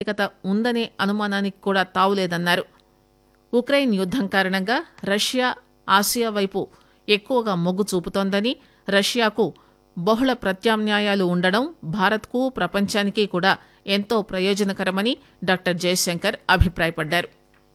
ప్రత్యేకత ఉందనే అనుమానానికి కూడా తావులేదన్నారు ఉక్రెయిన్ యుద్దం కారణంగా రష్యా ఆసియా వైపు ఎక్కువగా మొగ్గు చూపుతోందని రష్యాకు బహుళ ప్రత్యామ్నాయాలు ఉండడం భారత్కు ప్రపంచానికి కూడా ఎంతో ప్రయోజనకరమని డాక్టర్ జయశంకర్ అభిప్రాయపడ్డారు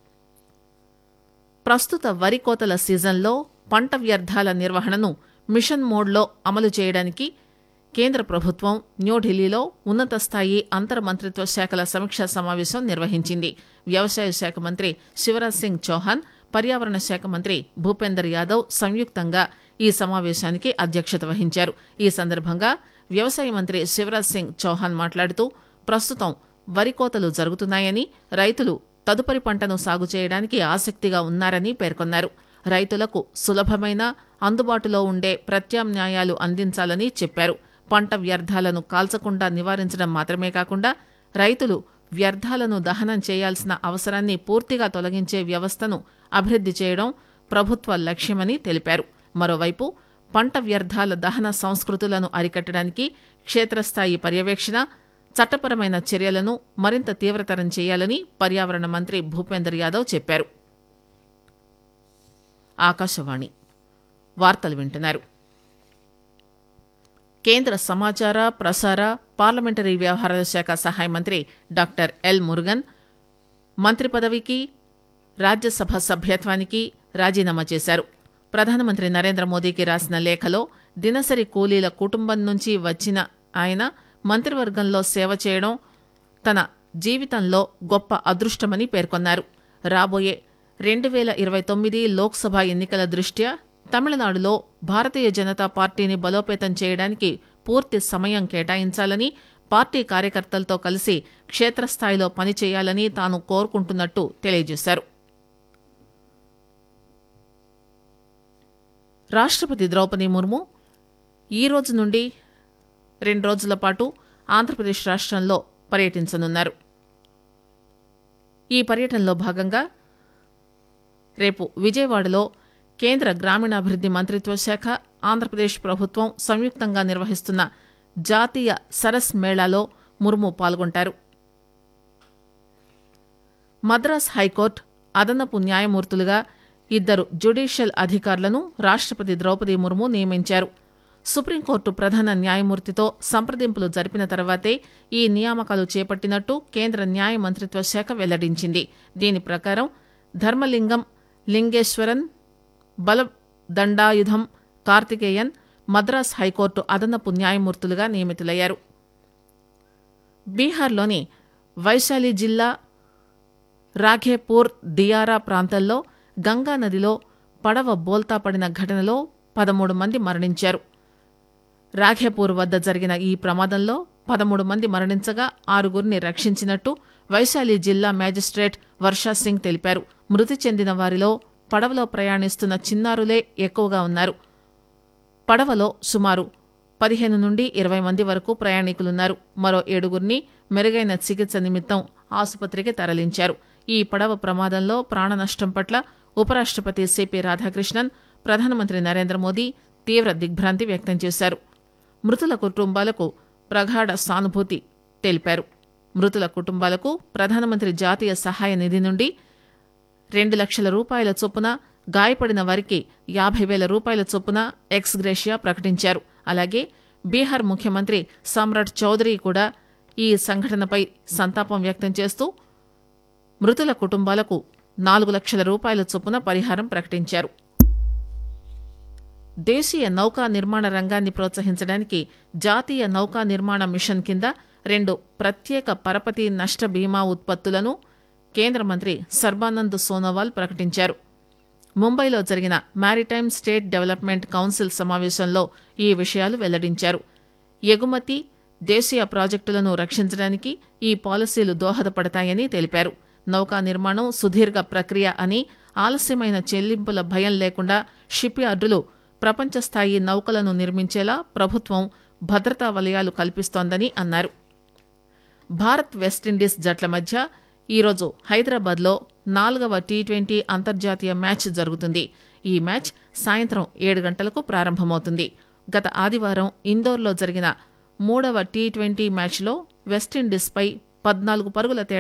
ప్రస్తుత వరి కోతల సీజన్లో పంట వ్యర్థాల నిర్వహణను మిషన్ మోడ్లో అమలు చేయడానికి కేంద్ర ప్రభుత్వం న్యూఢిల్లీలో ఉన్నత స్థాయి అంతర్ మంత్రిత్వ శాఖల సమీక్షా సమావేశం నిర్వహించింది వ్యవసాయ శాఖ మంత్రి శివరాజ్ సింగ్ చౌహాన్ పర్యావరణ శాఖ మంత్రి భూపేందర్ యాదవ్ సంయుక్తంగా ఈ సమావేశానికి అధ్యక్షత వహించారు ఈ సందర్భంగా వ్యవసాయ మంత్రి శివరాజ్ సింగ్ చౌహాన్ మాట్లాడుతూ ప్రస్తుతం వరి కోతలు జరుగుతున్నాయని రైతులు తదుపరి పంటను సాగు చేయడానికి ఆసక్తిగా ఉన్నారని పేర్కొన్నారు రైతులకు సులభమైన అందుబాటులో ఉండే ప్రత్యామ్నాయాలు అందించాలని చెప్పారు పంట వ్యర్థాలను కాల్చకుండా నివారించడం మాత్రమే కాకుండా రైతులు వ్యర్థాలను దహనం చేయాల్సిన అవసరాన్ని పూర్తిగా తొలగించే వ్యవస్థను అభివృద్ది చేయడం ప్రభుత్వ లక్ష్యమని తెలిపారు మరోవైపు పంట వ్యర్థాల దహన సంస్కృతులను అరికట్టడానికి క్షేత్రస్థాయి పర్యవేక్షణ చట్టపరమైన చర్యలను మరింత తీవ్రతరం చేయాలని పర్యావరణ మంత్రి భూపేందర్ యాదవ్ చెప్పారు ఆకాశవాణి వార్తలు వింటున్నారు కేంద్ర సమాచార ప్రసార పార్లమెంటరీ వ్యవహారాల శాఖ సహాయ మంత్రి డాక్టర్ ఎల్ మురుగన్ మంత్రి పదవికి రాజ్యసభ సభ్యత్వానికి రాజీనామా చేశారు ప్రధానమంత్రి నరేంద్ర మోదీకి రాసిన లేఖలో దినసరి కూలీల కుటుంబం నుంచి వచ్చిన ఆయన మంత్రివర్గంలో సేవ చేయడం తన జీవితంలో గొప్ప అదృష్టమని పేర్కొన్నారు రాబోయే రెండు వేల ఇరవై తొమ్మిది లోక్సభ ఎన్నికల దృష్ట్యా తమిళనాడులో భారతీయ జనతా పార్టీని బలోపేతం చేయడానికి పూర్తి సమయం కేటాయించాలని పార్టీ కార్యకర్తలతో కలిసి క్షేత్రస్థాయిలో పనిచేయాలని తాను కోరుకుంటున్నట్టు తెలియజేశారు రాష్ట్రపతి ద్రౌపది ముర్ము ఈ రోజు నుండి రెండు రోజుల పాటు ఆంధ్రప్రదేశ్ రాష్ట్రంలో పర్యటించనున్నారు ఈ పర్యటనలో భాగంగా రేపు విజయవాడలో కేంద్ర గ్రామీణాభివృద్ది మంత్రిత్వ శాఖ ఆంధ్రప్రదేశ్ ప్రభుత్వం సంయుక్తంగా నిర్వహిస్తున్న జాతీయ సరస్ మేళాలో ముర్ము పాల్గొంటారు మద్రాస్ హైకోర్టు అదనపు న్యాయమూర్తులుగా ఇద్దరు జ్యుడిషియల్ అధికారులను రాష్ట్రపతి ద్రౌపది ముర్ము నియమించారు సుప్రీంకోర్టు ప్రధాన న్యాయమూర్తితో సంప్రదింపులు జరిపిన తర్వాతే ఈ నియామకాలు చేపట్టినట్టు కేంద్ర న్యాయ మంత్రిత్వ శాఖ వెల్లడించింది దీని ప్రకారం ధర్మలింగం లింగేశ్వరన్ బలదండాయుధం కార్తికేయన్ మద్రాస్ హైకోర్టు అదనపు న్యాయమూర్తులుగా నియమితులయ్యారు బీహార్లోని వైశాలి జిల్లా రాఘేపూర్ దియారా ప్రాంతంలో గంగా నదిలో పడవ బోల్తా పడిన ఘటనలో పదమూడు మంది మరణించారు రాఘేపూర్ వద్ద జరిగిన ఈ ప్రమాదంలో పదమూడు మంది మరణించగా ఆరుగురిని రక్షించినట్టు వైశాలి జిల్లా మేజిస్ట్రేట్ వర్షా సింగ్ తెలిపారు మృతి చెందిన వారిలో పడవలో ప్రయాణిస్తున్న చిన్నారులే ఎక్కువగా ఉన్నారు పడవలో సుమారు పదిహేను నుండి ఇరవై మంది వరకు ప్రయాణికులున్నారు మరో ఏడుగురిని మెరుగైన చికిత్స నిమిత్తం ఆసుపత్రికి తరలించారు ఈ పడవ ప్రమాదంలో ప్రాణ నష్టం పట్ల ఉపరాష్ట్రపతి సిపి రాధాకృష్ణన్ ప్రధానమంత్రి నరేంద్ర మోదీ తీవ్ర దిగ్భ్రాంతి వ్యక్తం చేశారు మృతుల కుటుంబాలకు ప్రగాఢ సానుభూతి తెలిపారు మృతుల కుటుంబాలకు ప్రధానమంత్రి జాతీయ సహాయ నిధి నుండి రెండు లక్షల రూపాయల చొప్పున గాయపడిన వారికి యాభై వేల రూపాయల చొప్పున ఎక్స్ గ్రేషియా ప్రకటించారు అలాగే బీహార్ ముఖ్యమంత్రి సమ్రాట్ చౌదరి కూడా ఈ సంఘటనపై సంతాపం వ్యక్తం చేస్తూ మృతుల కుటుంబాలకు నాలుగు లక్షల రూపాయల చొప్పున పరిహారం ప్రకటించారు దేశీయ నౌకా నిర్మాణ రంగాన్ని ప్రోత్సహించడానికి జాతీయ నౌకా నిర్మాణ మిషన్ కింద రెండు ప్రత్యేక పరపతి నష్ట బీమా ఉత్పత్తులను కేంద్ర మంత్రి సర్బానంద్ సోనోవాల్ ప్రకటించారు ముంబైలో జరిగిన మారిటైమ్ స్టేట్ డెవలప్మెంట్ కౌన్సిల్ సమావేశంలో ఈ విషయాలు వెల్లడించారు ఎగుమతి దేశీయ ప్రాజెక్టులను రక్షించడానికి ఈ పాలసీలు దోహదపడతాయని తెలిపారు నౌకా నిర్మాణం సుదీర్ఘ ప్రక్రియ అని ఆలస్యమైన చెల్లింపుల భయం లేకుండా షిప్ యార్డులు ప్రపంచ స్థాయి నౌకలను నిర్మించేలా ప్రభుత్వం భద్రతా వలయాలు కల్పిస్తోందని అన్నారు భారత్ వెస్టిండీస్ జట్ల మధ్య ఈరోజు హైదరాబాద్లో నాలుగవ టీ ట్వంటీ అంతర్జాతీయ మ్యాచ్ జరుగుతుంది ఈ మ్యాచ్ సాయంత్రం ఏడు గంటలకు ప్రారంభమవుతుంది గత ఆదివారం ఇందోర్లో జరిగిన మూడవ టీ ట్వంటీ మ్యాచ్లో వెస్టిండీస్పై పద్నాలుగు పరుగుల తేడా